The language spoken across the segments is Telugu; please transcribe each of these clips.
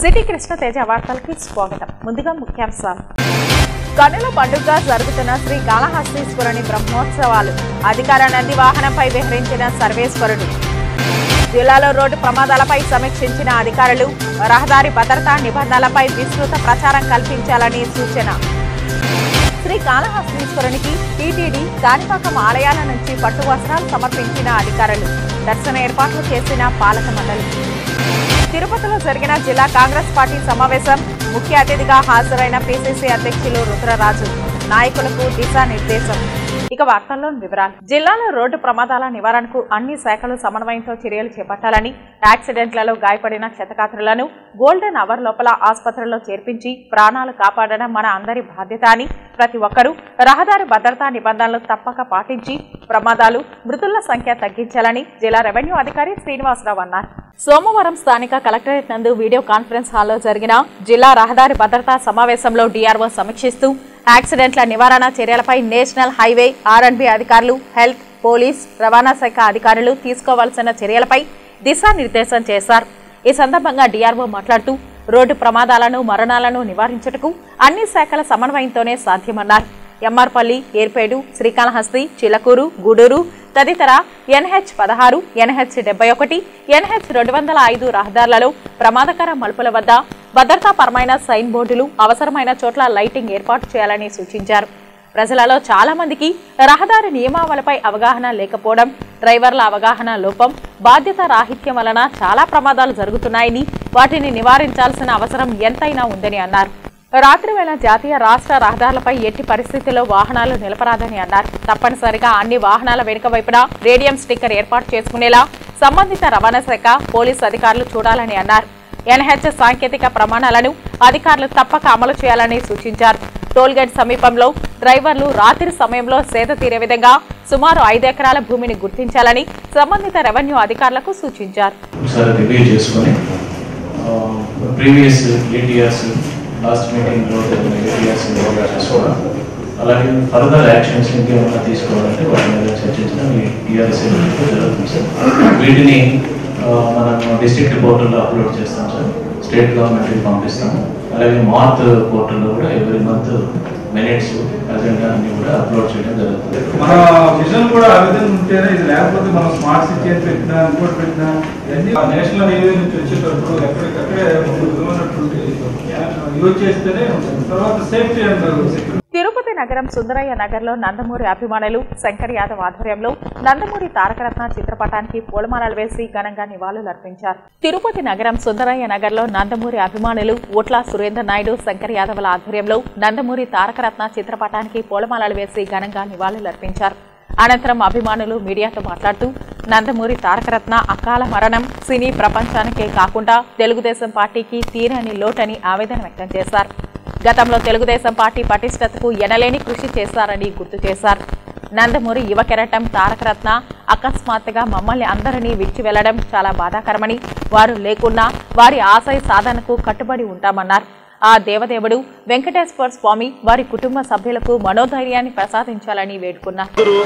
సిటీ కృష్ణతేజ వార్తలకి స్వాగతం ముందుగా ముఖ్యాంశాలు కనుల పండుగ జరుగుతున్న శ్రీ కాళహస్తీశ్వరుని బ్రహ్మోత్సవాలు అధికార నంది వాహనంపై విహరించిన సర్వేశ్వరుడు జిల్లాలో రోడ్డు ప్రమాదాలపై సమీక్షించిన అధికారులు రహదారి భద్రతా నిబంధనలపై విస్తృత ప్రచారం కల్పించాలని సూచన శ్రీ కాళహస్తీశ్వరునికి టీటీడీ కాణిపాకం ఆలయాల నుంచి పట్టు వస్త్రాలు సమర్పించిన అధికారులు దర్శన ఏర్పాట్లు చేసిన పాలక మండలి తిరుపతిలో జరిగిన జిల్లా కాంగ్రెస్ పార్టీ సమావేశం ముఖ్య అతిథిగా హాజరైన పిసిసి అధ్యక్షులు రుద్రరాజు నాయకులకు దిశానిర్దేశం ఇక వార్తల్లో వివరాలు జిల్లాలో రోడ్డు ప్రమాదాల నివారణకు అన్ని శాఖలు సమన్వయంతో చర్యలు చేపట్టాలని యాక్సిడెంట్లలో గాయపడిన క్షతగాత్రులను గోల్డెన్ అవర్ లోపల ఆసుపత్రిలో చేర్పించి ప్రాణాలు కాపాడడం మన అందరి బాధ్యత అని ప్రతి ఒక్కరూ రహదారి భద్రతా నిబంధనలు తప్పక పాటించి ప్రమాదాలు మృతుల సంఖ్య తగ్గించాలని జిల్లా రెవెన్యూ అధికారి శ్రీనివాసరావు అన్నారు సోమవారం స్థానిక కలెక్టరేట్ నందు వీడియో కాన్ఫరెన్స్ హాల్లో జరిగిన జిల్లా రహదారి భద్రతా సమావేశంలో డీఆర్ఓ సమీక్షిస్తూ యాక్సిడెంట్ల నివారణ చర్యలపై నేషనల్ హైవే ఆర్ఎండ్బి అధికారులు హెల్త్ పోలీస్ రవాణా శాఖ అధికారులు తీసుకోవాల్సిన చర్యలపై దిశానిర్దేశం చేశారు ఈ సందర్భంగా డీఆర్ఓ మాట్లాడుతూ రోడ్డు ప్రమాదాలను మరణాలను నివారించుటకు అన్ని శాఖల సమన్వయంతోనే సాధ్యమన్నారు ఎంఆర్పల్లి ఏర్పేడు శ్రీకాళహస్తి చిలకూరు గూడూరు తదితర ఎన్హెచ్ పదహారు ఎన్హెచ్ డెబ్బై ఒకటి ఎన్హెచ్ రెండు వందల ఐదు రహదారులలో ప్రమాదకర మలుపుల వద్ద భద్రతాపరమైన సైన్ బోర్డులు అవసరమైన చోట్ల లైటింగ్ ఏర్పాటు చేయాలని సూచించారు ప్రజలలో చాలా మందికి రహదారి నియమావళిపై అవగాహన లేకపోవడం డ్రైవర్ల అవగాహన లోపం బాధ్యత రాహిత్యం వలన చాలా ప్రమాదాలు జరుగుతున్నాయని వాటిని నివారించాల్సిన అవసరం ఎంతైనా ఉందని అన్నారు రాత్రి వేళ జాతీయ రాష్ట్ర రహదారులపై ఎట్టి పరిస్థితుల్లో వాహనాలు నిలపరాదని అన్నారు తప్పనిసరిగా అన్ని వాహనాల వెనుక వైపున రేడియం స్టిక్కర్ ఏర్పాటు చేసుకునేలా సంబంధిత రవాణా శాఖ పోలీసు అధికారులు చూడాలని అన్నారు ఎన్హెచ్ సాంకేతిక ప్రమాణాలను అధికారులు తప్పక అమలు చేయాలని సూచించారు టోల్గేట్ సమీపంలో డ్రైవర్లు రాత్రి సమయంలో సేద తీరే విధంగా సుమారు ఐదు ఎకరాల భూమిని గుర్తించాలని సంబంధిత రెవెన్యూ అధికారులకు సూచించారు ఒకసారి రివ్యూ చేసుకొని ప్రీవియస్ ఏటీఆర్స్ లాస్ట్ మీటింగ్లో జరిగిన ఏటీఆర్స్ ఇన్వాల్వ్ చేసుకోవడం అలాగే ఫర్దర్ యాక్షన్స్ ఇంకేమైనా తీసుకోవాలంటే వాటి మీద చర్చించడం ఈ టీఆర్ఎస్ జరుగుతుంది సార్ వీటిని ఆ, మనం డిస్ట్రిక్ట్ పోర్టల్లో అప్లోడ్ చేస్తాం సార్ స్టేట్ గవర్నమెంట్కి పంపిస్తాము అలాగే మార్త్ పోర్టల్లో కూడా ఎవ్రీ మంత్ మినిట్స్ అజెండా అన్ని కూడా అప్లోడ్ చేయడం జరుగుతుంది మన విజన్ కూడా ఆ విధంగా ఉంటేనే ఇది లేకపోతే మనం స్మార్ట్ సిటీ అని పెట్టినా ఇంకోటి పెట్టినా ఇవన్నీ ఆ నేషనల్ హైవే నుంచి వచ్చేటప్పుడు ఎక్కడికక్కడే ఒక విధమైనటువంటి యూజ్ చేస్తేనే ఉంటుంది తర్వాత సేఫ్టీ అంటారు సెక్యూరిటీ తిరుపతి నగరం సుందరయ్య నగర్లో నందమూరి అభిమానులు శంకర్ యాదవ్ ఆధ్వర్యంలో నందమూరి తారకరత్న చిత్రపటానికి పూలమాలలు వేసి ఘనంగా నివాళులర్పించారు తిరుపతి నగరం సుందరయ్య నగర్లో నందమూరి అభిమానులు ఓట్ల సురేందర్ నాయుడు శంకర్ యాదవ్ల ఆధ్వర్యంలో నందమూరి తారకరత్న చిత్రపటానికి పూలమాలలు వేసి ఘనంగా నివాళులర్పించారు అనంతరం అభిమానులు మీడియాతో మాట్లాడుతూ నందమూరి తారకరత్న అకాల మరణం సినీ ప్రపంచానికే కాకుండా తెలుగుదేశం పార్టీకి తీరని లోటని ఆవేదన వ్యక్తం చేశారు గతంలో తెలుగుదేశం పార్టీ పటిష్టతకు ఎనలేని కృషి చేశారని గుర్తు చేశారు నందమూరి యువ కెరటం తారకరత్న అకస్మాత్తుగా మమ్మల్ని అందరినీ విడిచి వెళ్లడం చాలా బాధాకరమని వారు లేకున్నా వారి ఆశయ సాధనకు కట్టుబడి ఉంటామన్నారు ఆ దేవదేవుడు వెంకటేశ్వర స్వామి వారి కుటుంబ సభ్యులకు మనోధైర్యాన్ని ప్రసాదించాలని వేడుకున్నారు అందరూ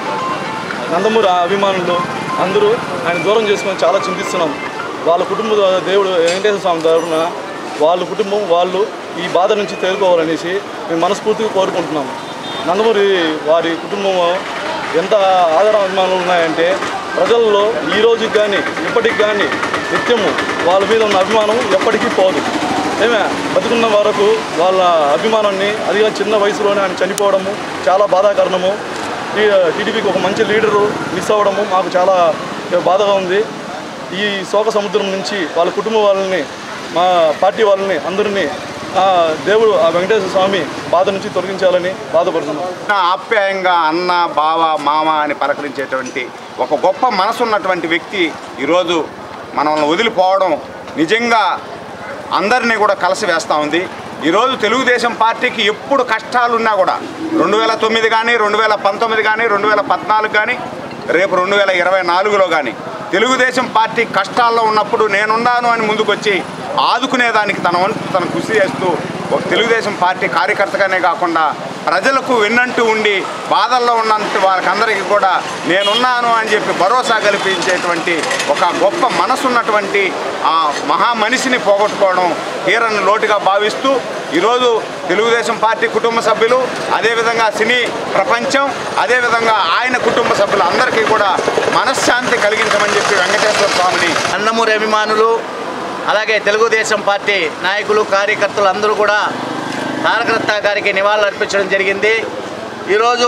నందమూరి అభిమానులు అందరూ ఆయన దూరం చేసుకొని చాలా చింతిస్తున్నాం వాళ్ళ కుటుంబ దేవుడు వెంకటేశ్వర స్వామి తరఫున వాళ్ళ కుటుంబం వాళ్ళు ఈ బాధ నుంచి తేరుకోవాలనేసి మేము మనస్ఫూర్తిగా కోరుకుంటున్నాం నందమూరి వారి కుటుంబం ఎంత ఆదర అభిమానులు ఉన్నాయంటే ప్రజల్లో ఈ రోజుకి కానీ ఇప్పటికి కానీ నిత్యము వాళ్ళ మీద ఉన్న అభిమానం ఎప్పటికీ పోదు ఏమే బతుకున్న వరకు వాళ్ళ అభిమానాన్ని అదిగా చిన్న వయసులోనే ఆయన చనిపోవడము చాలా బాధాకరణము ఈ టీడీపీకి ఒక మంచి లీడరు మిస్ అవ్వడము మాకు చాలా బాధగా ఉంది ఈ శోక సముద్రం నుంచి వాళ్ళ కుటుంబ వాళ్ళని మా పార్టీ వాళ్ళని అందరినీ ఆ దేవుడు ఆ వెంకటేశ్వర స్వామి బాధ నుంచి తొలగించాలని బాధపడుతున్నాం ఆప్యాయంగా అన్న బావ మామ అని పలకరించేటువంటి ఒక గొప్ప మనసున్నటువంటి వ్యక్తి ఈరోజు మనల్ని వదిలిపోవడం నిజంగా అందరినీ కూడా కలిసి వేస్తూ ఉంది ఈరోజు తెలుగుదేశం పార్టీకి ఎప్పుడు కష్టాలున్నా కూడా రెండు వేల తొమ్మిది కానీ రెండు వేల పంతొమ్మిది కానీ రెండు వేల పద్నాలుగు కానీ రేపు రెండు వేల ఇరవై నాలుగులో కానీ తెలుగుదేశం పార్టీ కష్టాల్లో ఉన్నప్పుడు నేనున్నాను అని ముందుకొచ్చి ఆదుకునేదానికి తన వంతు తన కృషి చేస్తూ ఒక తెలుగుదేశం పార్టీ కార్యకర్తగానే కాకుండా ప్రజలకు వెన్నంటూ ఉండి బాధల్లో ఉన్నంత వాళ్ళకందరికీ కూడా నేనున్నాను అని చెప్పి భరోసా కల్పించేటువంటి ఒక గొప్ప మనసున్నటువంటి ఆ మహా మనిషిని పోగొట్టుకోవడం తీరని లోటుగా భావిస్తూ ఈరోజు తెలుగుదేశం పార్టీ కుటుంబ సభ్యులు అదేవిధంగా సినీ ప్రపంచం అదేవిధంగా ఆయన కుటుంబ సభ్యులు అందరికీ కూడా మనశ్శాంతి కలిగించమని చెప్పి వెంకటేశ్వర స్వామిని నందమూరి అభిమానులు అలాగే తెలుగుదేశం పార్టీ నాయకులు కార్యకర్తలు అందరూ కూడా తారకరత్న గారికి నివాళులు అర్పించడం జరిగింది ఈరోజు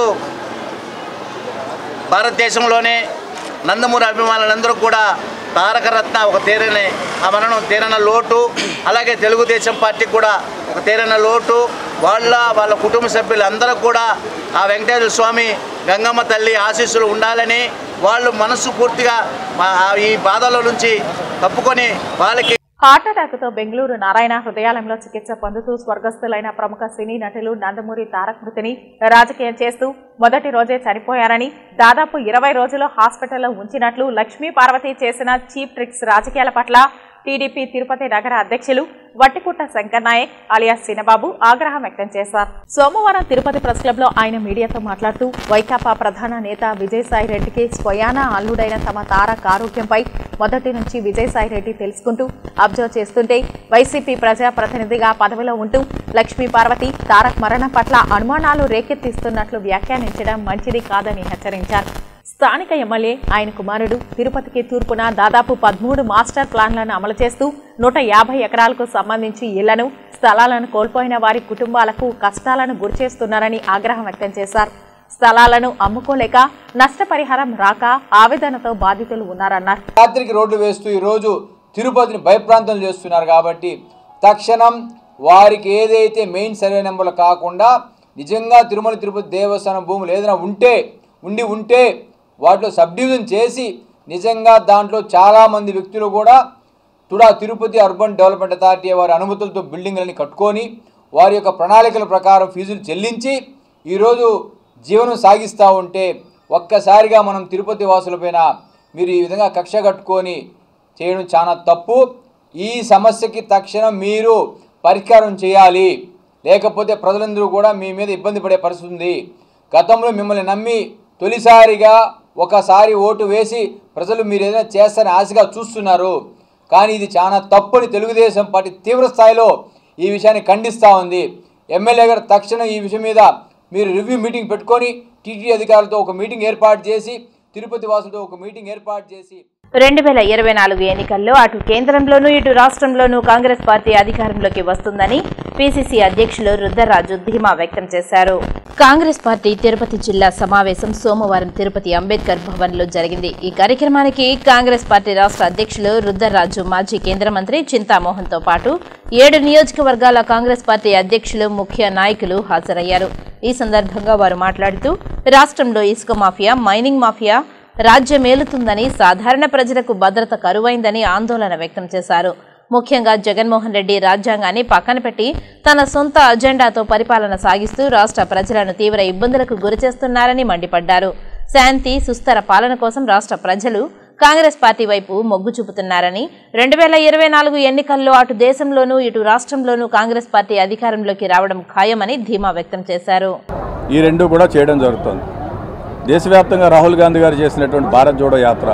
భారతదేశంలోనే నందమూరి అభిమానులందరూ కూడా తారకరత్న ఒక తీరని ఆ మరణం తీరన లోటు అలాగే తెలుగుదేశం పార్టీకి కూడా ఒక తీరన లోటు వాళ్ళ వాళ్ళ కుటుంబ సభ్యులందరూ కూడా ఆ వెంకటేశ్వర స్వామి గంగమ్మ తల్లి ఆశీస్సులు ఉండాలని వాళ్ళు మనస్సు పూర్తిగా మా- ఆ ఈ బాధల నుంచి తప్పుకొని వాళ్ళకి హార్ట్ అటాక్ తో బెంగళూరు నారాయణ హృదయాలయంలో చికిత్స పొందుతూ స్వర్గస్థులైన ప్రముఖ సినీ నటులు నందమూరి తారక్ మృతిని రాజకీయం చేస్తూ మొదటి రోజే చనిపోయారని దాదాపు ఇరవై రోజులు హాస్పిటల్లో ఉంచినట్లు లక్ష్మీ పార్వతి చేసిన చీప్ ట్రిక్స్ రాజకీయాల పట్ల టీడీపీ తిరుపతి నగర అధ్యక్షులు వట్టిపుట్ట శంకర్ నాయక్ అలియాస్ సినబాబు ఆగ్రహం వ్యక్తం చేశారు సోమవారం తిరుపతి ప్రెస్ క్లబ్ లో ఆయన మీడియాతో మాట్లాడుతూ వైకాపా ప్రధాన నేత విజయసాయి రెడ్డికి స్వయానా అల్లుడైన తమ తారక్ ఆరోగ్యంపై మొదటి నుంచి విజయసాయి రెడ్డి తెలుసుకుంటూ అబ్జర్వ్ చేస్తుంటే వైసీపీ ప్రజా ప్రతినిధిగా పదవిలో ఉంటూ లక్ష్మీ పార్వతి తారక్ మరణం పట్ల అనుమానాలు రేకెత్తిస్తున్నట్లు వ్యాఖ్యానించడం మంచిది కాదని హెచ్చరించారు స్థానిక ఎమ్మెల్యే ఆయన కుమారుడు తిరుపతికి తూర్పున దాదాపు పదమూడు మాస్టర్ ప్లాన్లను అమలు చేస్తూ నూట యాభై ఎకరాలకు సంబంధించి ఇళ్లను స్థలాలను కోల్పోయిన వారి కుటుంబాలకు కష్టాలను గురిచేస్తున్నారని ఆగ్రహం వ్యక్తం చేశారు స్థలాలను అమ్ముకోలేక నష్టపరిహారం రాక ఆవేదనతో బాధితులు ఉన్నారన్నారు రాత్రికి రోడ్లు వేస్తూ ఈరోజు తిరుపతిని భయప్రాంతం చేస్తున్నారు కాబట్టి తక్షణం వారికి ఏదైతే మెయిన్ సర్వే నెంబర్లు కాకుండా నిజంగా తిరుమల తిరుపతి దేవస్థానం భూములు ఏదైనా ఉంటే ఉండి ఉంటే వాటిలో సబ్ డివిజన్ చేసి నిజంగా దాంట్లో చాలామంది వ్యక్తులు కూడా TUDA Tirupati urban development authority వారి అనుమతులతో బిల్డింగ్లని కట్టుకొని వారి యొక్క ప్రణాళికల ప్రకారం ఫీజులు చెల్లించి ఈరోజు జీవనం సాగిస్తూ ఉంటే ఒక్కసారిగా మనం తిరుపతి వాసులపైన మీరు ఈ విధంగా కక్ష కట్టుకొని చేయడం చాలా తప్పు ఈ సమస్యకి తక్షణం మీరు పరిష్కారం చేయాలి లేకపోతే ప్రజలందరూ కూడా మీ మీద ఇబ్బంది పడే పరిస్థితి ఉంది గతంలో మిమ్మల్ని నమ్మి తొలిసారిగా ఒకసారి ఓటు వేసి ప్రజలు మీరు ఏదైనా చేస్తారని ఆశగా చూస్తున్నారు కానీ ఇది చాలా తప్పని తెలుగుదేశం పార్టీ తీవ్ర స్థాయిలో ఈ విషయాన్ని ఖండిస్తూ ఉంది ఎమ్మెల్యే గారు తక్షణం ఈ విషయం మీద మీరు రివ్యూ మీటింగ్ పెట్టుకొని టీటీ అధికారులతో ఒక మీటింగ్ ఏర్పాటు చేసి తిరుపతి వాసులతో ఒక మీటింగ్ ఏర్పాటు చేసి రెండు వేల ఇరవై నాలుగు ఎన్నికల్లో అటు కేంద్రంలోనూ ఇటు రాష్ట్రంలోనూ కాంగ్రెస్ పార్టీ అధికారంలోకి వస్తుందని పీసీసీ అధ్యక్షులు రుద్రరాజు ధీమా వ్యక్తం చేశారు కాంగ్రెస్ పార్టీ తిరుపతి జిల్లా సమావేశం సోమవారం తిరుపతి అంబేద్కర్ భవన్ లో జరిగింది ఈ కార్యక్రమానికి కాంగ్రెస్ పార్టీ రాష్ట్ర అధ్యక్షులు రుద్రరాజు మాజీ కేంద్ర మంత్రి చింతామోహన్ తో పాటు ఏడు నియోజకవర్గాల కాంగ్రెస్ పార్టీ అధ్యక్షులు ముఖ్య నాయకులు హాజరయ్యారు ఈ సందర్భంగా వారు మాట్లాడుతూ రాష్ట్రంలో ఇసుక మాఫియా మైనింగ్ మాఫియా రాజ్యమేలుతుందని సాధారణ ప్రజలకు భద్రత కరువైందని ఆందోళన వ్యక్తం చేశారు ముఖ్యంగా జగన్మోహన్ రెడ్డి రాజ్యాంగాన్ని పక్కన పెట్టి తన సొంత అజెండాతో పరిపాలన సాగిస్తూ రాష్ట్ర ప్రజలను తీవ్ర ఇబ్బందులకు గురిచేస్తున్నారని మండిపడ్డారు శాంతి సుస్థిర పాలన కోసం రాష్ట్ర ప్రజలు కాంగ్రెస్ పార్టీ వైపు మొగ్గు చూపుతున్నారని రెండు వేల ఇరవై నాలుగు ఎన్నికల్లో అటు దేశంలోనూ ఇటు రాష్ట్రంలోనూ కాంగ్రెస్ పార్టీ అధికారంలోకి రావడం ఖాయమని ధీమా వ్యక్తం చేశారు ఈ రెండు కూడా చేయడం జరుగుతుంది దేశవ్యాప్తంగా రాహుల్ గాంధీ గారు చేసినటువంటి భారత్ జోడో యాత్ర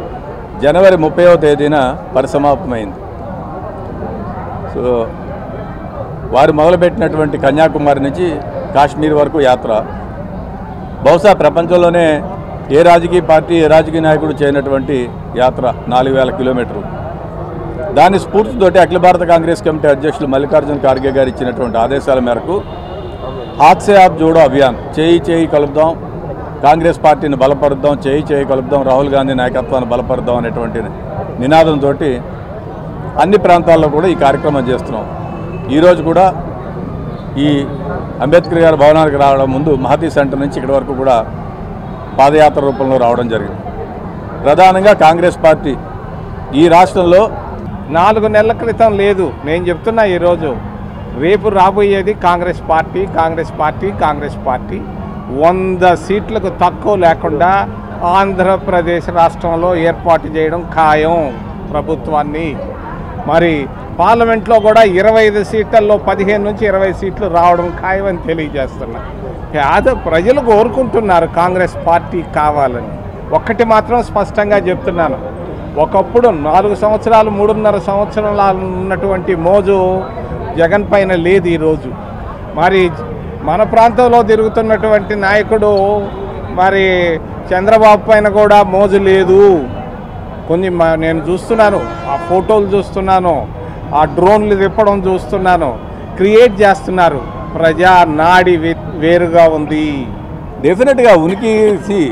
జనవరి ముప్పైవ తేదీన పరిసమాప్తమైంది సో వారు మొదలుపెట్టినటువంటి కన్యాకుమారి నుంచి కాశ్మీర్ వరకు యాత్ర బహుశా ప్రపంచంలోనే ఏ రాజకీయ పార్టీ ఏ రాజకీయ నాయకుడు చేయనటువంటి యాత్ర నాలుగు వేల కిలోమీటర్లు దాని స్ఫూర్తితోటి అఖిల భారత కాంగ్రెస్ కమిటీ అధ్యక్షులు మల్లికార్జున ఖార్గే గారు ఇచ్చినటువంటి ఆదేశాల మేరకు హాత్ సే ఆప్ జోడో అభియాన్ చేయి చేయి కలుపుదాం కాంగ్రెస్ పార్టీని బలపరుద్దాం చేయి చేయి కలుపుదాం రాహుల్ గాంధీ నాయకత్వాన్ని బలపరుద్దాం అనేటువంటి నినాదంతో అన్ని ప్రాంతాల్లో కూడా ఈ కార్యక్రమం చేస్తున్నాం ఈరోజు కూడా ఈ అంబేద్కర్ గారి భవనానికి రావడం ముందు మహతీ సెంటర్ నుంచి ఇక్కడి వరకు కూడా పాదయాత్ర రూపంలో రావడం జరిగింది ప్రధానంగా కాంగ్రెస్ పార్టీ ఈ రాష్ట్రంలో నాలుగు నెలల క్రితం లేదు నేను చెప్తున్నా ఈరోజు రేపు రాబోయేది Congress party Congress party Congress party వంద సీట్లకు తక్కువ లేకుండా ఆంధ్రప్రదేశ్ రాష్ట్రంలో ఏర్పాటు చేయడం ఖాయం ప్రభుత్వాన్ని మరి పార్లమెంట్లో కూడా ఇరవై ఐదు సీట్లలో పదిహేను నుంచి ఇరవై సీట్లు రావడం ఖాయమని తెలియజేస్తున్నా పేద ప్రజలు కోరుకుంటున్నారు కాంగ్రెస్ పార్టీ కావాలని ఒక్కటి మాత్రం స్పష్టంగా చెప్తున్నాను ఒకప్పుడు నాలుగు సంవత్సరాలు మూడున్నర సంవత్సరాలు ఉన్నటువంటి మోజు జగన్ పైన లేదు ఈరోజు మరి మన ప్రాంతంలో తిరుగుతున్నటువంటి నాయకుడు మరి చంద్రబాబు పైన కూడా మోజు లేదు కొన్ని మా- నేను చూస్తున్నాను ఆ ఫోటోలు చూస్తున్నాను ఆ డ్రోన్లు తిప్పడం చూస్తున్నాను క్రియేట్ చేస్తున్నారు ప్రజా నాడి వే- వేరుగా ఉంది డెఫినెట్గా ఉనికి see,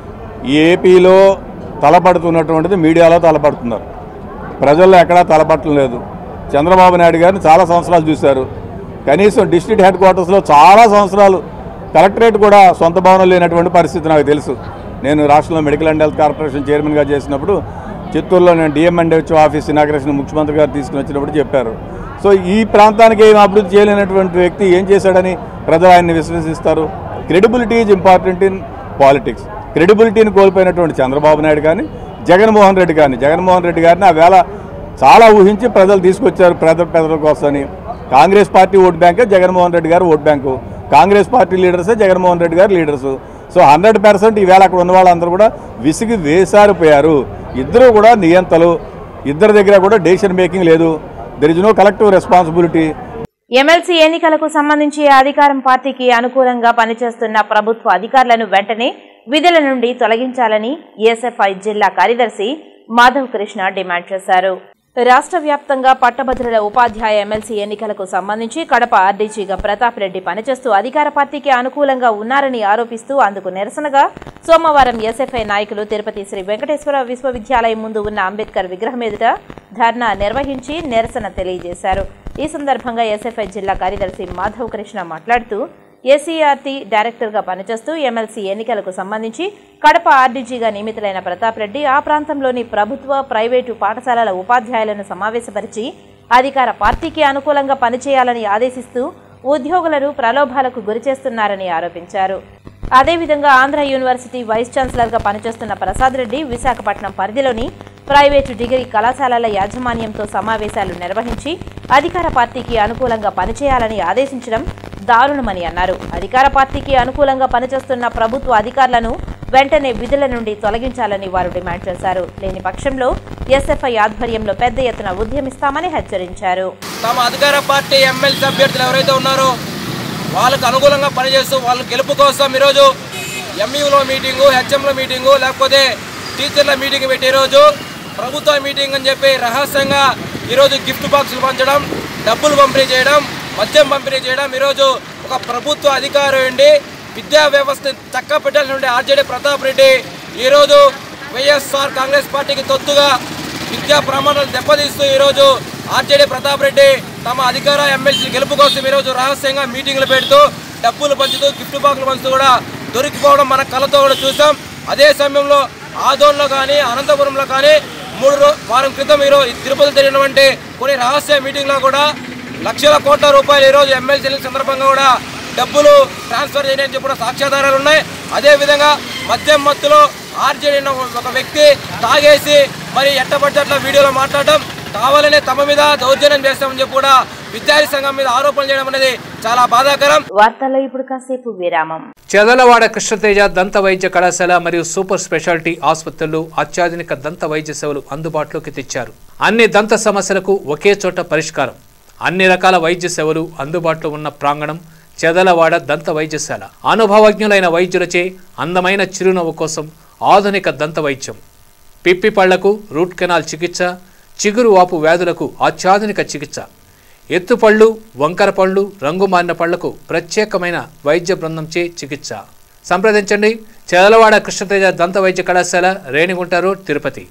ఈ ఏపీలో తలపడుతున్నటువంటిది మీడియాలో తలపడుతున్నారు ప్రజల్లో ఎక్కడా తలపట్టడం లేదు చంద్రబాబు నాయుడు గారిని చాలా సంవత్సరాలు చూశారు కనీసం డిస్ట్రిక్ట్ హెడ్ క్వార్టర్స్లో చాలా సంవత్సరాలు కలెక్టరేట్ కూడా సొంత భవనం లేనటువంటి పరిస్థితి నాకు తెలుసు నేను రాష్ట్రంలో మెడికల్ అండ్ హెల్త్ కార్పొరేషన్ చైర్మన్గా చేసినప్పుడు చిత్తూరులో నేను DM and HO office inauguration ముఖ్యమంత్రి గారు తీసుకుని వచ్చినప్పుడు చెప్పారు సో ఈ ప్రాంతానికి ఏం అభివృద్ధి చేయలేనటువంటి వ్యక్తి ఏం చేశాడని ప్రజలు ఆయన్ని విశ్వసిస్తారు credibility is important in politics క్రెడిబిలిటీని కోల్పోయినటువంటి చంద్రబాబు నాయుడు కానీ జగన్మోహన్ రెడ్డి కానీ జగన్మోహన్ రెడ్డి గారిని ఆ వేళ చాలా ఊహించి ప్రజలు తీసుకొచ్చారు పేద ప్రజల కోసమని కాంగ్రెస్ పార్టీ ఓట్ బ్యాంకే Jaganmohan Reddy garu vote bank Congress party లీడర్సే Jaganmohan Reddy garu leaders so hundred percent ఈవేళ అక్కడ ఉన్న వాళ్ళందరూ కూడా విసిగి వేసారిపోయారు ఇద్దరు కూడా నియంతలు ఇద్దరి దగ్గర కూడా డెసిషన్ మేకింగ్ లేదు there is no collective responsibility MLC ఎన్నికలకు సంబంధించి అధికారం పార్టీకి అనుకూలంగా పనిచేస్తున్న ప్రభుత్వ అధికారులను వెంటనే విధుల నుండి తొలగించాలని ఎస్ఎఫ్ఐ జిల్లా కార్యదర్శి మాధవ్ కృష్ణ డిమాండ్ చేశారు రాష్ట్ర వ్యాప్తంగా పట్టభద్రుల ఉపాధ్యాయ ఎమ్మెల్సీ ఎన్నికలకు సంబంధించి కడప ఆర్డీజీగా ప్రతాప్ రెడ్డి పనిచేస్తూ అధికార పార్టీకి అనుకూలంగా ఉన్నారని ఆరోపిస్తూ అందుకు నిరసనగా సోమవారం ఎస్ఎఫ్ఐ నాయకులు తిరుపతి శ్రీ వెంకటేశ్వర విశ్వవిద్యాలయం ముందు ఉన్న అంబేద్కర్ విగ్రహం ఎదుట ధర్నా నిర్వహించి నిరసన తెలియజేశారు ఈ సందర్భంగా ఎస్ఎఫ్ఐ జిల్లా కార్యదర్శి మాధవ్ కృష్ణ మాట్లాడుతూ ఎస్ఈఆర్టీ డైరెక్టర్గా పనిచేస్తూ ఎమ్మెల్సీ ఎన్నికలకు సంబంధించి కడప ఆర్డీజీగా నియమితులైన ప్రతాప్ రెడ్డి ఆ ప్రాంతంలోని ప్రభుత్వ ప్రైవేటు పాఠశాలల ఉపాధ్యాయులను సమావేశపరిచి అధికార పార్టీకి అనుకూలంగా పనిచేయాలని ఆదేశిస్తూ ఉద్యోగులను ప్రలోభాలకు గురిచేస్తున్నారని ఆరోపించారు అదేవిధంగా ఆంధ్ర యూనివర్సిటీ వైస్ ఛాన్సలర్గా పనిచేస్తున్న ప్రసాద్ రెడ్డి విశాఖపట్నం పరిధిలోని ప్రైవేటు డిగ్రీ కళాశాలల యాజమాన్యంతో సమావేశాలు నిర్వహించి అధికార పార్టీకి అనుకూలంగా పనిచేయాలని ఆదేశించడం దారుణమని అన్నారు అధికార పార్టీకి అనుకూలంగా పనిచేస్తున్న ప్రభుత్వ అధికారులను వెంటనే విధుల నుండి తొలగించాలని వారు డిమాండ్ చేశారు లేని పక్షంలో ఎస్ఎఫ్ఐ ఆధ్వర్యంలో పెద్ద ఎత్తున ఉద్యమిస్తామని హెచ్చరించారు తమ అధికార పార్టీ ఎమ్మెల్సీ అభ్యర్థులు ఎవరైతే ఉన్నారో వాళ్ళకు అనుకూలంగా పనిచేస్తూ వాళ్ళ గెలుపు కోసం ఈరోజు ఎంఈలో మీటింగు హెచ్ఎంలో మీటింగు లేకపోతే టీచర్ల మీటింగ్ పెట్టి ఈరోజు ప్రభుత్వ మీటింగ్ అని చెప్పి రహస్యంగా ఈరోజు గిఫ్ట్ బాక్సులు పంచడం డబ్బులు పంపిణీ చేయడం మద్యం పంపిణీ చేయడం ఈరోజు ఒక ప్రభుత్వ అధికారి ఉండి విద్యా వ్యవస్థ చక్క పెట్టాల్సిన ఆర్జేడీ ప్రతాప్ రెడ్డి ఈరోజు వైఎస్ఆర్ కాంగ్రెస్ పార్టీకి తొత్తుగా విద్యా ప్రమాణాలు దెబ్బతీస్తూ ఈరోజు ఆర్జేడీ ప్రతాప్ రెడ్డి తమ అధికార ఎమ్మెల్సీ గెలుపు కోసం ఈరోజు రహస్యంగా మీటింగ్లు పెడుతూ డబ్బులు పంచుతూ గిఫ్ట్ బాక్సులు పంచుతూ కూడా దొరికిపోవడం మన కళ్ళతో కూడా చూసాం అదే సమయంలో ఆదోన్లో కానీ అనంతపురంలో కానీ మూడు రో వారం క్రితం ఈరోజు తిరుపతి జరిగినటువంటి కొన్ని రహస్య మీటింగ్లో కూడా లక్షల కోట్ల రూపాయలు ఈరోజు ఎమ్మెల్సీ ఎన్నికల సందర్భంగా కూడా డబ్బులు ట్రాన్స్ఫర్ చేయడానికి కూడా సాక్ష్యాధారాలు ఉన్నాయి అదేవిధంగా మద్యం మత్తులో ఆర్జేడీ అన్న ఒక వ్యక్తి తాగేసి మరి ఎట్టబడితే అట్లా వీడియోలో మాట్లాడటం కావాలనే తమ మీద దౌర్జన్యం చేస్తామని చెప్పి కూడా విద్యార్థి సంఘం మీద ఆరోపణలు చేయడం అనేది చాలా బాధాకరం వార్తల్లో ఇప్పుడు కాసేపు విరామం చెదలవాడ కృష్ణతేజ దంత వైద్య కళాశాల మరియు సూపర్ స్పెషాలిటీ ఆసుపత్రులు అత్యాధునిక దంత వైద్య సేవలు అందుబాటులోకి తెచ్చారు అన్ని దంత సమస్యలకు ఒకే చోట పరిష్కారం అన్ని రకాల వైద్య సేవలు అందుబాటులో ఉన్న ప్రాంగణం చెదలవాడ దంత వైద్యశాల అనుభవజ్ఞులైన వైద్యులచే అందమైన చిరునవ్వు కోసం ఆధునిక దంత వైద్యం పిప్పి పళ్లకు రూట్ కెనాల్ చికిత్స చిగురు వాపు వ్యాధులకు అత్యాధునిక చికిత్స ఎత్తుపళ్ళు వంకర పళ్ళు రంగు మారిన పళ్లకు ప్రత్యేకమైన వైద్య బృందంచే చికిత్స సంప్రదించండి చెదలవాడ కృష్ణతేజ దంత వైద్య కళాశాల రేణిగుంట రోడ్ తిరుపతి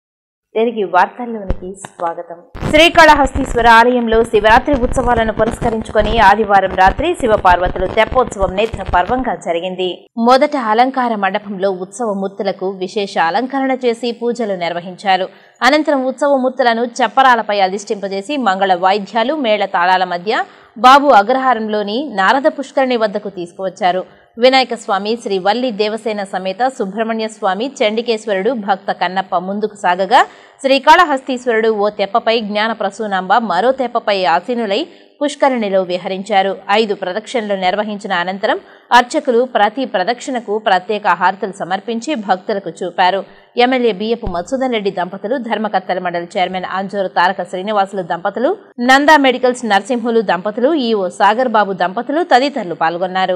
తిరిగి వార్తల్లోనికి స్వాగతం శ్రీకాళహస్తీశ్వర ఆలయంలో శివరాత్రి ఉత్సవాలను పురస్కరించుకొని ఆదివారం రాత్రి శివపార్వతులు తెప్పోత్సవం నేత్ర పర్వంగా జరిగింది మొదట అలంకార మండపంలో ఉత్సవమూర్తులకు విశేష అలంకరణ చేసి పూజలు నిర్వహించారు అనంతరం ఉత్సవమూర్తులను చప్పరాలపై అధిష్టింపజేసి మంగళ వాయిద్యాలు మేళ తాళాల మధ్య బాబు అగ్రహారంలోని నారద పుష్కరిణి వద్దకు తీసుకువచ్చారు వినాయక స్వామి శ్రీ వల్లి దేవసేన సమేత సుబ్రహ్మణ్య స్వామి చండికేశ్వరుడు భక్త కన్నప్ప ముందుకు సాగగా శ్రీకాళహస్తీశ్వరుడు ఓ తెప్పపై జ్ఞాన ప్రసూనాంబ మరో తెప్పపై ఆసీనులై పుష్కరిణిలో విహరించారు ఐదు ప్రదక్షిణలు నిర్వహించిన అనంతరం అర్చకులు ప్రతి ప్రదక్షిణకు ప్రత్యేక హారతులు సమర్పించి భక్తులకు చూపారు ఎమ్మెల్యే బియ్యపు మధుసూదన్ రెడ్డి దంపతులు ధర్మకర్తల మండలి చైర్మన్ అంజూరు తారక శ్రీనివాసులు దంపతులు నందా మెడికల్స్ నరసింహులు దంపతులు ఈఓ సాగర్ బాబు దంపతులు తదితరులు పాల్గొన్నారు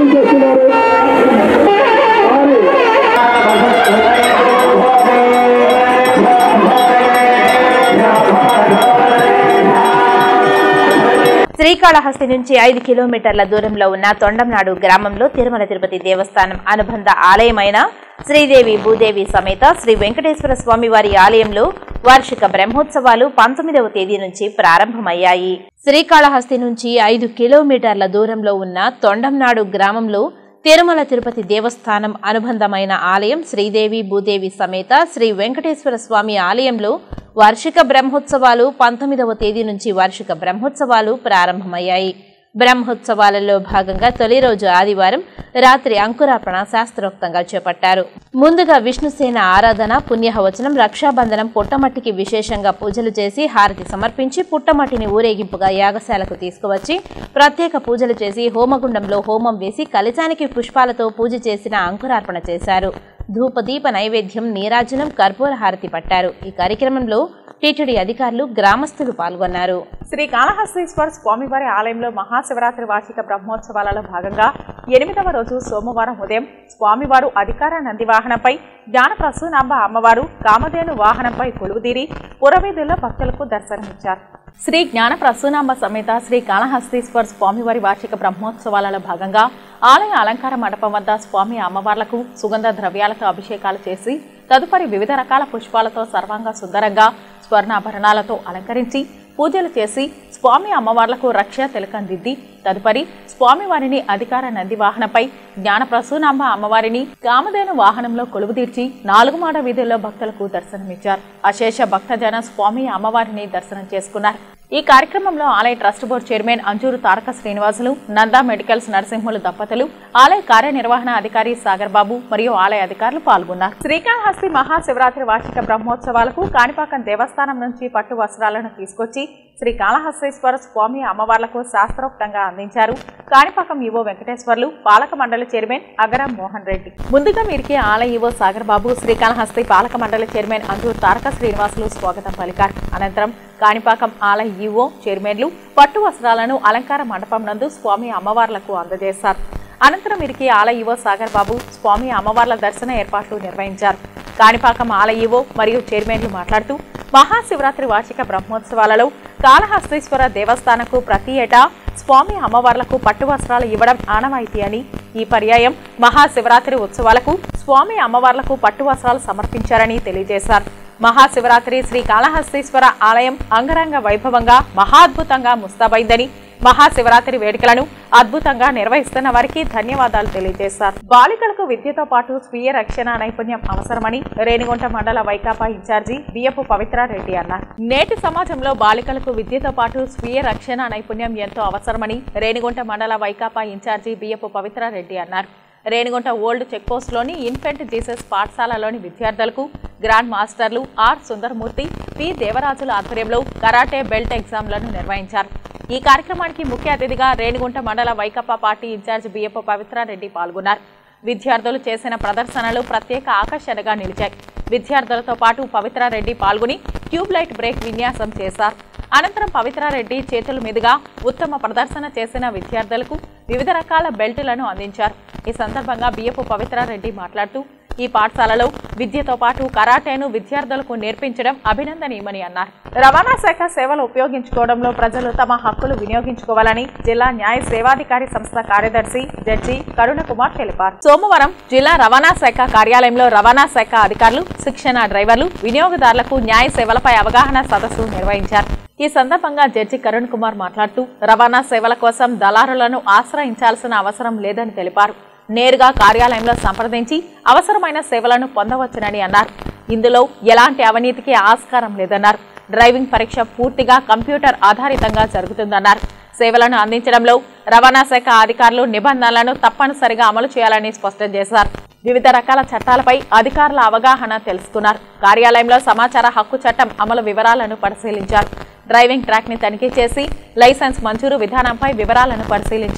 శ్రీకాళహస్తి నుంచి ఐదు కిలోమీటర్ల దూరంలో ఉన్న తొండంనాడు గ్రామంలో తిరుమల తిరుపతి దేవస్థానం అనుబంధ ఆలయమైన శ్రీదేవి భూదేవి సమేత శ్రీ వెంకటేశ్వర స్వామి వారి ఆలయంలో వార్షిక బ్రహ్మోత్సవాలు పంతొమ్మిదవ తేదీ నుంచి ప్రారంభమయ్యాయి శ్రీకాళహస్తి నుంచి ఐదు కిలోమీటర్ల దూరంలో ఉన్న తొండంనాడు గ్రామంలో తిరుమల తిరుపతి దేవస్థానం అనుబంధమైన ఆలయం శ్రీదేవి భూదేవి సమేత శ్రీ వెంకటేశ్వర స్వామి ఆలయంలో వార్షిక బ్రహ్మోత్సవాలు పంతొమ్మిదవ తేదీ నుంచి వార్షిక బ్రహ్మోత్సవాలు ప్రారంభమయ్యాయి బ్రహ్మోత్సవాలలో భాగంగా తొలి రోజు ఆదివారం రాత్రి అంకురార్పణ శాస్త్రోక్తంగా చేపట్టారు ముందుగా విష్ణుసేన ఆరాధన పుణ్యహవచనం రక్షాబంధనం పుట్టమట్టికి విశేషంగా పూజలు చేసి హారతి సమర్పించి పుట్టమట్టిని ఊరేగింపుగా యాగశాలకు తీసుకువచ్చి ప్రత్యేక పూజలు చేసి హోమగుండంలో హోమం వేసి కలశానికి పుష్పాలతో పూజ చేసిన అంకురార్పణ చేశారు ధూపదీప నైవేద్యం నీరాజనం కర్పూర హారతి పట్టారు ఈ కార్యక్రమంలో టీటీడీ అధికారులు గ్రామస్తులు పాల్గొన్నారు శ్రీ కాళహస్తీశ్వర స్వామివారి ఆలయంలో మహాశివరాత్రి వార్షిక బ్రహ్మోత్సవాలలో భాగంగా ఎనిమిదవ రోజు సోమవారం ఉదయం స్వామివారు అధికార నంది వాహనంపై జ్ఞానప్రసూనాంబ అమ్మవారు కామధేను వాహనంపై కొలువుదీరి పురవీధుల్లో భక్తులకు దర్శనమిచ్చారు శ్రీ జ్ఞాన ప్రసూనాంబ సమేత శ్రీ కాళహస్తీశ్వర స్వామివారి వార్షిక బ్రహ్మోత్సవాలలో భాగంగా ఆలయ అలంకార మండపం వద్ద స్వామి అమ్మవార్లకు సుగంధ ద్రవ్యాలతో అభిషేకాలు చేసి తదుపరి వివిధ రకాల పుష్పాలతో సర్వాంగ సుందరంగా స్వర్ణాభరణాలతో అలంకరించి పూజలు చేసి స్వామి అమ్మవార్లకు రక్ష తిలకం దిద్ది తదుపరి స్వామివారిని అధికార నంది వాహనపై జ్ఞానప్రసూనాంబ అమ్మవారిని కామధేను వాహనంలో కొలువుదీర్చి నాలుగు మాడ వీధుల్లో భక్తులకు దర్శనమిచ్చారు అశేష భక్తజన స్వామి అమ్మవారిని దర్శనం చేసుకున్నారు ఈ కార్యక్రమంలో ఆలయ trust board chairman Anjuru Taraka Srinivasulu Nanda medicals Narasimhulu దంపతులు ఆలయ కార్యనిర్వహణ అధికారి సాగర్ బాబు మరియు ఆలయ అధికారులు పాల్గొన్నారు శ్రీకాళహస్తి మహాశివరాత్రి వార్షిక బ్రహ్మోత్సవాలకు కాణిపాకం దేవస్థానం నుంచి పట్టు వస్త్రాలను తీసుకొచ్చి శ్రీ కాళహస్తీశ్వర స్వామి అమ్మవార్లకు శాస్త్రోక్తంగా అందించారు కాణిపాకం ఈవో వెంకటేశ్వర్లు పాలక మండలి చైర్మన్ అగరం మోహన్ రెడ్డి ముందుగా వీరికి ఆలయ ఈవో సాగర్ బాబు శ్రీకాళహస్తి పాలక మండలి చైర్మన్ అంజూర్ తారక శ్రీనివాసులు స్వాగతం పలికారు అనంతరం కాణిపాకం ఆలయ ఈవో చైర్మన్లు పట్టు వస్త్రాలను అలంకార మండపం నందు స్వామి అమ్మవార్లకు అందజేశారు అనంతరం వీరికి ఆలయ ఈవో సాగర్ బాబు స్వామి అమ్మవార్ల దర్శన ఏర్పాట్లు నిర్వహించారు కాణిపాకం ఆలయ ఈవో మరియు చైర్మన్లు మాట్లాడుతూ మహాశివరాత్రి వార్షిక బ్రహ్మోత్సవాలలో కాళహస్తీశ్వర దేవస్థానకు ప్రతి ఏటా స్వామి అమ్మవార్లకు పట్టు వస్త్రాలు ఇవ్వడం ఆనవాయితీ అని ఈ పర్యాయం మహాశివరాత్రి ఉత్సవాలకు స్వామి అమ్మవార్లకు పట్టు వస్త్రాలు సమర్పించారని తెలియజేశారు మహాశివరాత్రి శ్రీ కాళహస్తీశ్వర ఆలయం అంగరంగ వైభవంగా మహాద్భుతంగా ముస్తాబైందని మహాశివరాత్రి వేడుకలను అద్భుతంగా నిర్వహిస్తున్న వారికి ధన్యవాదాలు తెలియజేశారు బాలికలకు విద్యతో పాటు స్వీయ రక్షణ నైపుణ్యం అవసరమని రేణిగుంట మండల వైకాపా ఇన్ఛార్జి బియ్యపు పవిత్రారెడ్డి అన్నారు నేటి సమాజంలో బాలికలకు విద్యతో పాటు స్వీయ రక్షణ నైపుణ్యం ఎంతో అవసరమని రేణిగుంట మండల వైకాపా ఇన్ఛార్జి బియ్యపు పవిత్రారెడ్డి అన్నారు రేణిగుంట ఓల్డ్ చెక్పోస్ట్లోని ఇన్ఫెంట్ జీసస్ పాఠశాలలోని విద్యార్థులకు గ్రాండ్ మాస్టర్లు ఆర్ సుందరమూర్తి పి దేవరాజుల ఆధ్వర్యంలో కరాటే బెల్ట్ ఎగ్జామ్లను నిర్వహించారు ఈ కార్యక్రమానికి ముఖ్య అతిథిగా రేణిగుంట మండల వైకప్పా పార్టీ ఇన్ఛార్జ్ బియ్యప్ప పవిత్రారెడ్డి పాల్గొన్నారు విద్యార్థులు చేసిన ప్రదర్శనలు ప్రత్యేక ఆకర్షణగా నిలిచాయి విద్యార్థులతో పాటు పవిత్రారెడ్డి పాల్గొని ట్యూబ్ లైట్ బ్రేక్ విన్యాసం చేశారు అనంతరం పవిత్రారెడ్డి చేతుల మీదుగా ఉత్తమ ప్రదర్శన చేసిన విద్యార్థులకు వివిధ రకాల బెల్టులను అందించారు ఈ సందర్భంగా బియ్యపు పవిత్రారెడ్డి మాట్లాడుతూ ఈ పాఠశాలలో విద్యతో పాటు కరాటేను విద్యార్థులకు నేర్పించడం అభినందనీయమని అన్నారు రవాణా శాఖ సేవలు ఉపయోగించుకోవడంలో ప్రజలు తమ హక్కులు వినియోగించుకోవాలని జిల్లా న్యాయ సేవాధికారి సంస్థ కార్యదర్శి జడ్జి కరుణ కుమార్ తెలిపారు సోమవారం జిల్లా రవాణా శాఖ కార్యాలయంలో రవాణా శాఖ అధికారులు శిక్షణ డ్రైవర్లు వినియోగదారులకు న్యాయ సేవలపై అవగాహన సదస్సు నిర్వహించారు ఈ సందర్భంగా జడ్జి కరుణ్ కుమార్ మాట్లాడుతూ రవాణా సేవల కోసం దళారులను ఆశ్రయించాల్సిన అవసరం లేదని తెలిపారు నేరుగా కార్యాలయంలో సంప్రదించి అవసరమైన సేవలను పొందవచ్చునని అన్నారు ఇందులో ఎలాంటి అవినీతికి ఆస్కారం లేదన్నారు డ్రైవింగ్ పరీక్ష పూర్తిగా కంప్యూటర్ ఆధారితంగా జరుగుతుందన్నారు సేవలను అందించడంలో రవాణా శాఖ అధికారులు నిబంధనలను తప్పనిసరిగా అమలు చేయాలని స్పష్టం చేశారు వివిధ రకాల చట్టాలపై అధికారుల అవగాహన తెలుసుకున్నారు కార్యాలయంలో సమాచార హక్కు చట్టం అమలు వివరాలను పరిశీలించారు డ్రైవింగ్ ట్రాక్ ని తనిఖీ చేసి లైసెన్స్ మంజూరు విధానంపై వివరాలను పరిశీలించారు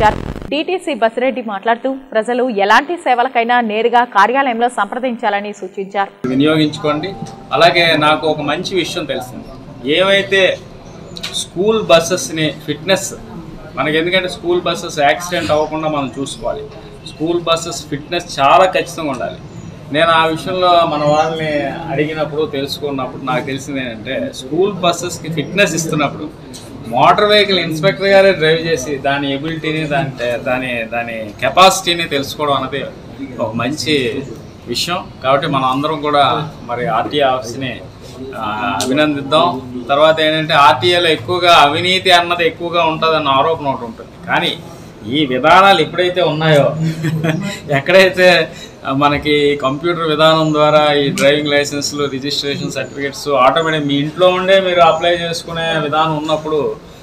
టీటీసీ బసిరెడ్డి మాట్లాడుతూ ప్రజలు ఎలాంటి సేవలకైనా నేరుగా కార్యాలయంలో సంప్రదించాలని సూచించారు వినియోగించుకోండి అలాగే నాకు ఒక మంచి విషయం తెలిసింది ఏవైతే స్కూల్ బస్సెస్ని ఫిట్నెస్ మనకి ఎందుకంటే స్కూల్ బస్సెస్ యాక్సిడెంట్ అవ్వకుండా మనం చూసుకోవాలి స్కూల్ బస్సెస్ ఫిట్నెస్ చాలా ఖచ్చితంగా ఉండాలి నేను ఆ విషయంలో మన వాళ్ళని అడిగినప్పుడు తెలుసుకున్నప్పుడు నాకు తెలిసింది ఏంటంటే స్కూల్ బస్సెస్కి ఫిట్నెస్ ఇస్తున్నప్పుడు మోటార్ వెహికల్ ఇన్స్పెక్టర్ గారే డ్రైవ్ చేసి దాని ఎబిలిటీని దాని దాని దాని కెపాసిటీని తెలుసుకోవడం అనేది ఒక మంచి విషయం కాబట్టి మనం అందరం కూడా మరి ఆర్టీఏ ఆఫీస్ని ఆ, అభినందిద్దాం తర్వాత ఏంటంటే ఆర్టీఏలో ఎక్కువగా అవినీతి అన్నది ఎక్కువగా ఉంటుందన్న ఆరోపణ ఒకటి ఉంటుంది కానీ ఈ విధానాలు ఎప్పుడైతే ఉన్నాయో ఎక్కడైతే ఆ, మనకి కంప్యూటర్ విధానం ద్వారా ఈ డ్రైవింగ్ లైసెన్స్లు రిజిస్ట్రేషన్ సర్టిఫికెట్స్ ఆటోమేటిక్ మీ ఇంట్లో ఉండే మీరు అప్లై చేసుకునే విధానం ఉన్నప్పుడు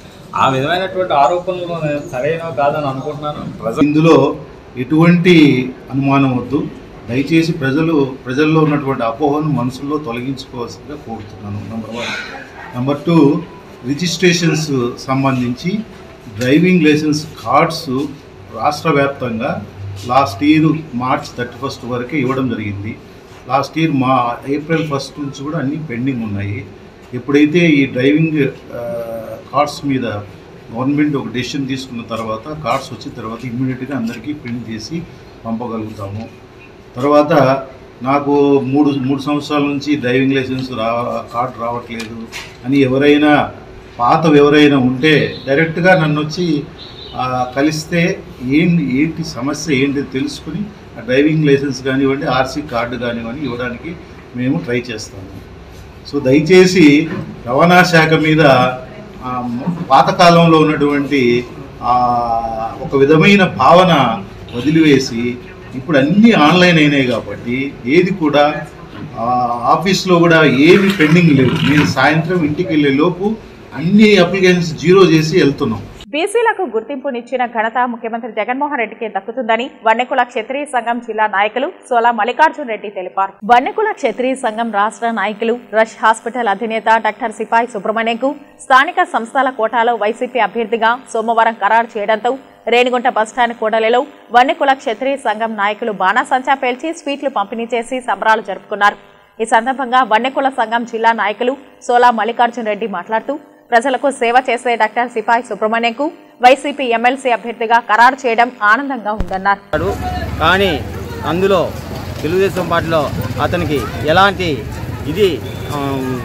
ఆ విధమైనటువంటి ఆరోపణలు నేను సరైనవి కాదని అనుకుంటున్నాను ప్రజ ఇందులో ఎటువంటి అనుమానం వద్దు దయచేసి ప్రజలు ప్రజల్లో ఉన్నటువంటి అపోహను మనసులో తొలగించుకోవాల్సిందిగా కోరుతున్నాను number one number two registrations సంబంధించి డ్రైవింగ్ లైసెన్స్ కార్డ్స్ రాష్ట్ర వ్యాప్తంగా last year March thirty first వరకే ఇవ్వడం జరిగింది లాస్ట్ ఇయర్ మా ఏప్రిల్ ఫస్ట్ నుంచి కూడా అన్నీ పెండింగ్ ఉన్నాయి ఎప్పుడైతే ఈ డ్రైవింగ్ ఆ, కార్డ్స్ మీద గవర్నమెంట్ ఒక డెసిషన్ తీసుకున్న తర్వాత కార్డ్స్ వచ్చిన తర్వాత ఇమ్మీడియట్గా అందరికీ ప్రింట్ చేసి పంపగలుగుతాము తర్వాత నాకు మూడు మూడు సంవత్సరాల నుంచి డ్రైవింగ్ లైసెన్స్ రా కార్డు రావట్లేదు అని ఎవరైనా పాతవి ఎవరైనా ఉంటే డైరెక్ట్గా నన్ను వచ్చి ఆ, కలిస్తే ఏంటి ఏంటి సమస్య ఏంటి తెలుసుకుని ఆ డ్రైవింగ్ లైసెన్స్ కానివ్వండి ఆర్సీ కార్డు కానివ్వండి ఇవ్వడానికి మేము ట్రై చేస్తాము సో దయచేసి రవాణా శాఖ మీద ఆ, పాతకాలంలో ఉన్నటువంటి ఆ, ఒక విధమైన భావన వదిలివేసి ఇప్పుడు అన్నీ ఆన్లైన్ అయినాయి కాబట్టి ఏది కూడా ఆ, ఆఫీస్లో కూడా ఏమి పెండింగ్ లేవు నేను సాయంత్రం ఇంటికి వెళ్ళే లోపు అన్ని అప్లికేషన్స్ జీరో చేసి వెళ్తున్నాం బీసీలకు గుర్తింపునిచ్చిన ఘనత ముఖ్యమంత్రి జగన్మోహన్ రెడ్డికి దక్కుతుందని వన్నెకుల క్షత్రియ సంఘం జిల్లా నాయకులు సోలా మల్లికార్జున్ రెడ్డి తెలిపారు వన్నెకుల క్షత్రియ సంఘం రాష్ట్ర నాయకులు రష్ హాస్పిటల్ అధినేత డాక్టర్ సిపాయి సుబ్రహ్మణ్యంకు స్థానిక సంస్థల కోటాలో వైసీపీ అభ్యర్థిగా సోమవారం ఖరారు చేయడంతో రేణిగుంట బస్టాండ్ కూడలిలో వన్నెకుల క్షత్రియ సంఘం నాయకులు బాణాసంచా పేల్చి స్వీట్లు పంపిణీ చేసి సంబరాలు జరుపుకున్నారు ఈ సందర్భంగా వన్నెకుల సంఘం జిల్లా నాయకులు సోలా మల్లికార్జున్ రెడ్డి మాట్లాడుతూ ప్రజలకు సేవ చేసే డాక్టర్ సిపాయి సుబ్రహ్మణ్యంకు వైసీపీ ఎమ్మెల్సీ అభ్యర్థిగా ఖరారు చేయడం ఆనందంగా ఉందన్నారు ఉన్నాడు కానీ అందులో తెలుగుదేశం పార్టీలో అతనికి ఎలాంటి ఇది ఆ,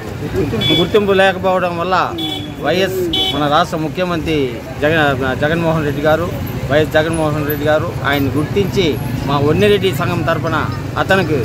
గుర్తింపు లేకపోవడం వల్ల వైఎస్ మన రాష్ట్ర ముఖ్యమంత్రి జగన్ జగన్మోహన్ రెడ్డి గారు వైఎస్ జగన్మోహన్ రెడ్డి గారు ఆయన గుర్తించి మా వన్నిరెడ్డి సంఘం తరపున అతనికి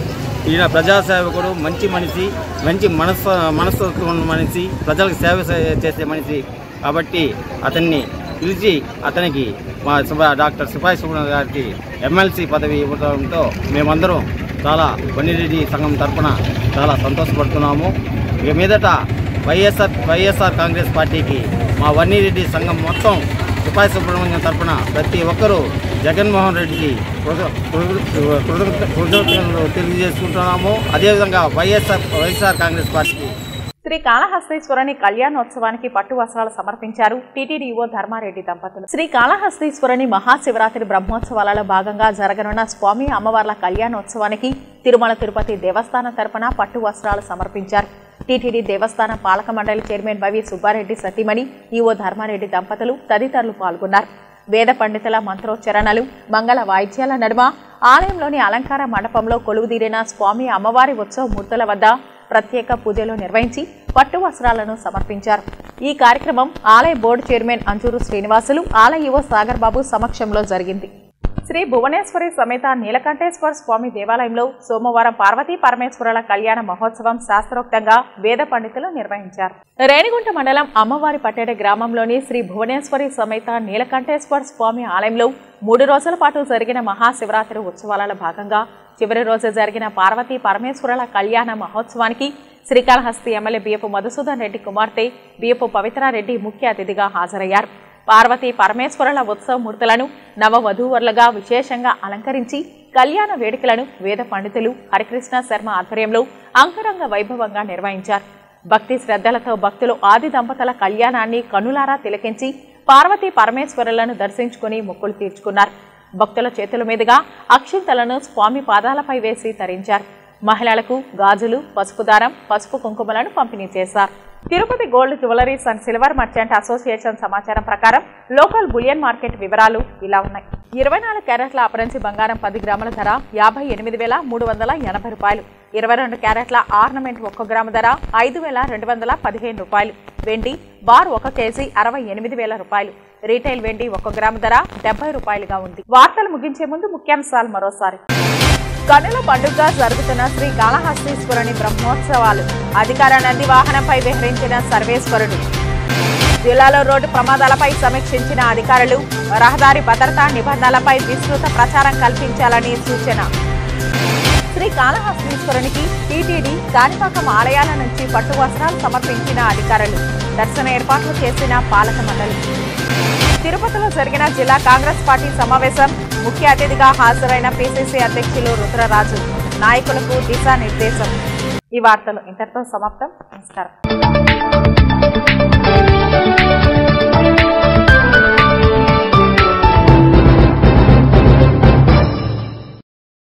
ఈయన ప్రజాసేవకుడు మంచి మనిషి మంచి మనస్సు మనస్తత్వం ఉన్న మనిషి ప్రజలకు సేవ చే- చేసే మనిషి కాబట్టి అతన్ని పిలిచి అతనికి మా సుభా డాక్టర్ సిపాయి సుబ్రహ్మణ్య గారికి ఎమ్మెల్సీ పదవి ఇవ్వడంతో మేమందరం చాలా వన్నిరెడ్డి సంఘం తరపున చాలా సంతోషపడుతున్నాము ఇక మీదట వైఎస్ఆర్ వైఎస్ఆర్ కాంగ్రెస్ పార్టీకి మా వన్నిరెడ్డి సంఘం మొత్తం సిపాయి సుబ్రహ్మణ్యం తరపున ప్రతి ఒక్కరూ జగన్మోహన్ రెడ్డికి కృత- కృత- కృత- కృతజ్ఞతలు తెలియజేసుకుంటున్నాము అదేవిధంగా వైఎస్ఆర్ వైఎస్ఆర్ కాంగ్రెస్ పార్టీకి శ్రీ కాళహస్తీశ్వరుని కళ్యాణోత్సవానికి పట్టు వస్త్రాలు సమర్పించారు టీటీడీఓ ధర్మారెడ్డి దంపతులు శ్రీ కాళహస్తీశ్వరుని మహాశివరాత్రి బ్రహ్మోత్సవాలలో భాగంగా జరగనున్న స్వామి అమ్మవార్ల కళ్యాణోత్సవానికి తిరుమల తిరుపతి దేవస్థానం తరపున పట్టు వస్త్రాలు సమర్పించారు టీటీడీ దేవస్థానం పాలక మండలి చైర్మన్ వైవి సుబ్బారెడ్డి సతీమణి ఈవో ధర్మారెడ్డి దంపతులు తదితరులు పాల్గొన్నారు వేద పండితుల మంత్రోచ్చరణలు మంగళ వాయిద్యాల నడుమ ఆలయంలోని అలంకార మండపంలో కొలువుదీరిన స్వామి అమ్మవారి ఉత్సవ మూర్తుల వద్ద ప్రత్యేక పూజలు నిర్వహించి పట్టు వస్త్రాలను సమర్పించారు ఈ కార్యక్రమం ఆలయ బోర్డు చైర్మన్ అంజూరు శ్రీనివాసులు ఆలయ యువ సాగర్ బాబు సమక్షంలో జరిగింది శ్రీ భువనేశ్వరి సమేత నీలకంఠేశ్వర స్వామి దేవాలయంలో సోమవారం పార్వతీ పరమేశ్వరుల కళ్యాణ మహోత్సవం శాస్త్రోక్తంగా వేద పండితులు నిర్వహించారు రేణిగుంట మండలం అమ్మవారి పట్టేడ గ్రామంలోని శ్రీ భువనేశ్వరి సమేత నీలకంఠేశ్వర స్వామి ఆలయంలో మూడు రోజుల పాటు జరిగిన మహాశివరాత్రి ఉత్సవాలలో భాగంగా చివరి రోజు జరిగిన పార్వతీ పరమేశ్వరుల కళ్యాణ మహోత్సవానికి శ్రీకాళహస్తి ఎమ్మెల్యే బియ్యపు మధుసూదన్ రెడ్డి కుమార్తె బియ్యపు పవిత్రారెడ్డి ముఖ్య అతిథిగా హాజరయ్యారు పార్వతీ పరమేశ్వరుల ఉత్సవ మూర్తులను నవ వధూవరులుగా విశేషంగా అలంకరించి కళ్యాణ వేడుకలను వేద పండితులు హరికృష్ణ శర్మ ఆధ్వర్యంలో అంగరంగ వైభవంగా నిర్వహించారు భక్తి శ్రద్ధలతో భక్తులు ఆది దంపతుల కళ్యాణాన్ని కనులారా తిలకించి పార్వతీ పరమేశ్వరులను దర్శించుకుని మొక్కులు తీర్చుకున్నారు భక్తుల చేతుల మీదుగా అక్షింతలను స్వామి పాదాలపై వేసి తరించారు మహిళలకు గాజులు పసుపు దారం పసుపు కుంకుమలను పంపిణీ చేశారు Tirupati gold jewelleries and silver merchant association సమాచారం ప్రకారం లోకల్ బులియన్ మార్కెట్ వివరాలు ఇలా ఉన్నాయి ఇరవై నాలుగు క్యారెట్ల అపరంచి బంగారం పది గ్రాముల ధర యాభై ఎనిమిది వేల మూడు వందల ఎనభై రూపాయలు ఇరవై రెండు క్యారెట్ల ఆర్నమెంట్ ఒక్క గ్రాము ధర ఐదు వేల రెండు వందల పదిహేను రూపాయలు వెండి బార్ ఒక కేజీ అరవై ఎనిమిది వేల రూపాయలు రీటైల్ వెండి ఒక గ్రాము ధర డెబ్బై రూపాయలుగా ఉంది వార్తలు ముగించే ముందు ముఖ్యాంశాలు మరోసారి కనుల పండుగ జరుగుతున్న శ్రీ కాళహస్తీశ్వరుని బ్రహ్మోత్సవాలు అధికార నంది వాహనంపై విహరించిన సర్వేశ్వరుడు జిల్లాలో రోడ్డు ప్రమాదాలపై సమీక్షించిన అధికారులు రహదారి భద్రతా నిబంధనలపై విస్తృత ప్రచారం కల్పించాలని సూచన శ్రీ కాళహస్తీశ్వరునికి టీటీడీ కాణిపాకం ఆలయాల నుంచి పట్టు వస్త్రాలు సమర్పించిన అధికారులు దర్శన ఏర్పాట్లు చేసిన పాలక మండలి తిరుపతిలో జరిగిన జిల్లా కాంగ్రెస్ పార్టీ సమావేశం ముఖ్య అతిథిగా హాజరైన పిసిసి అధ్యక్షులు రుద్రరాజు నాయకులకు దిశానిర్దేశం ఈ వార్తలు ఇంతటితో సమాప్తం నమస్కారం